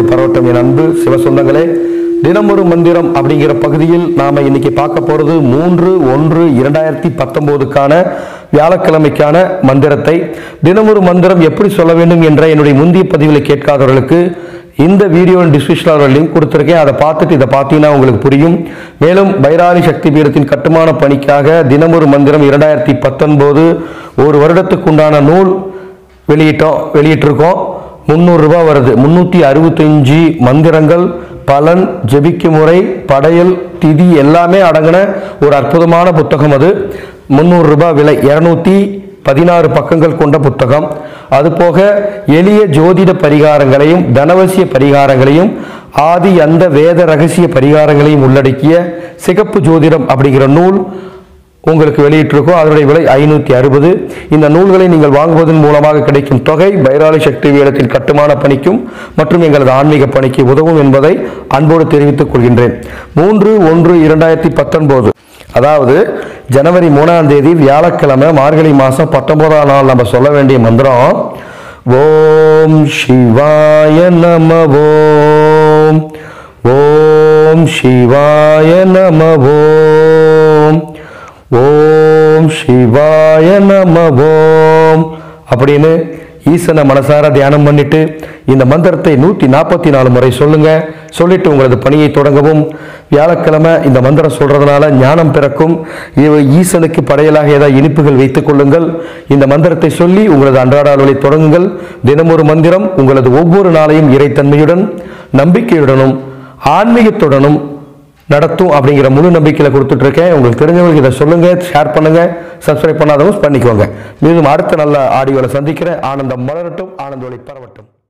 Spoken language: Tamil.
ஒளி பரவட்டும் என் அன்பு சிவசொந்தங்களே தினமொரு மந்திரம் அப்படிங்கிற பகுதியில் நாம இன்னைக்கு பார்க்க போறது மூன்று ஒன்று இரண்டாயிரத்தி பத்தொன்பதுக்கான வியாழக்கிழமைக்கான மந்திரத்தை தினமொரு மந்திரம் எப்படி சொல்ல வேண்டும் என்ற என்னுடைய முந்தைய பதிவுகளை கேட்காதவர்களுக்கு இந்த வீடியோ டிஸ்கிரிப்ஷனில் ஒரு லிங்க் கொடுத்துருக்கேன் அதை பார்த்துட்டு இதை பார்த்தீங்கன்னா உங்களுக்கு புரியும் மேலும் பைராணி சக்தி பீடத்தின் கட்டுமான பணிக்காக தினமொரு மந்திரம் இரண்டாயிரத்தி பத்தொன்பது ஒரு வருடத்துக்குண்டான நூல் வெளியிட்டோம் வெளியிட்டிருக்கோம் முந்நூறு ரூபாய் வருது முந்நூற்றி அறுபத்தஞ்சு மந்திரங்கள் பலன் ஜெபிக்கு முறை படையல் திதி எல்லாமே அடங்கின ஒரு அற்புதமான புத்தகம் அது முந்நூறு ரூபாய் விலை இரநூத்தி பதினாறு பக்கங்கள் கொண்ட புத்தகம் அதுபோக எளிய ஜோதிட பரிகாரங்களையும் தனவசிய பரிகாரங்களையும் ஆதி அந்த வேத ரகசிய பரிகாரங்களையும் உள்ளடக்கிய சிகப்பு ஜோதிடம் அப்படிங்கிற நூல் உங்களுக்கு வெளியிட்டிருக்கோம் அதனுடைய விலை ஐநூற்றி அறுபது இந்த நூல்களை நீங்கள் வாங்குவதன் மூலமாக கிடைக்கும் தொகை பைராலி சக்தி வேலத்தின் கட்டுமான பணிக்கும் மற்றும் எங்களது ஆன்மீக பணிக்கு உதவும் என்பதை அன்போடு தெரிவித்துக் கொள்கின்றேன் மூன்று ஒன்று இரண்டாயிரத்தி பத்தொன்பது அதாவது ஜனவரி மூணாம் தேதி வியாழக்கிழமை மார்கழி மாதம் பத்தொன்பதாம் நாள் நம்ம சொல்ல வேண்டிய மந்திரம் ஓம் சிவாய நம ஓம் ஓம் சிவாய நம ஓம் ஓம் சிவாய நம ஓம் அப்படின்னு ஈசனை மனசார தியானம் பண்ணிட்டு இந்த மந்திரத்தை நூற்றி நாற்பத்தி நாலு முறை சொல்லுங்க சொல்லிட்டு உங்களது பணியை தொடங்கவும் வியாழக்கிழமை இந்த மந்திரம் சொல்றதுனால ஞானம் பிறக்கும் இவ ஈசனுக்கு படையலாக ஏதாவது இனிப்புகள் வைத்துக் கொள்ளுங்கள் இந்த மந்திரத்தை சொல்லி உங்களது அன்றாட அலுவலை தொடங்குங்கள் தினமொரு மந்திரம் உங்களது ஒவ்வொரு நாளையும் இறைத்தன்மையுடன் நம்பிக்கையுடனும் ஆன்மீகத்துடனும் நடத்தும் அப்படிங்கிற முழு நம்பிக்கையில கொடுத்துட்டு இருக்கேன் உங்களுக்கு தெரிஞ்சவங்களுக்கு இதை சொல்லுங்க ஷேர் பண்ணுங்க சப்ஸ்கிரைப் பண்ணாதவங்க பண்ணிக்கோங்க மீண்டும் அடுத்த நல்ல ஆடியோவில் சந்திக்கிறேன் ஆனந்தம் மலரட்டும் ஆனந்த ஒளி பரவட்டும்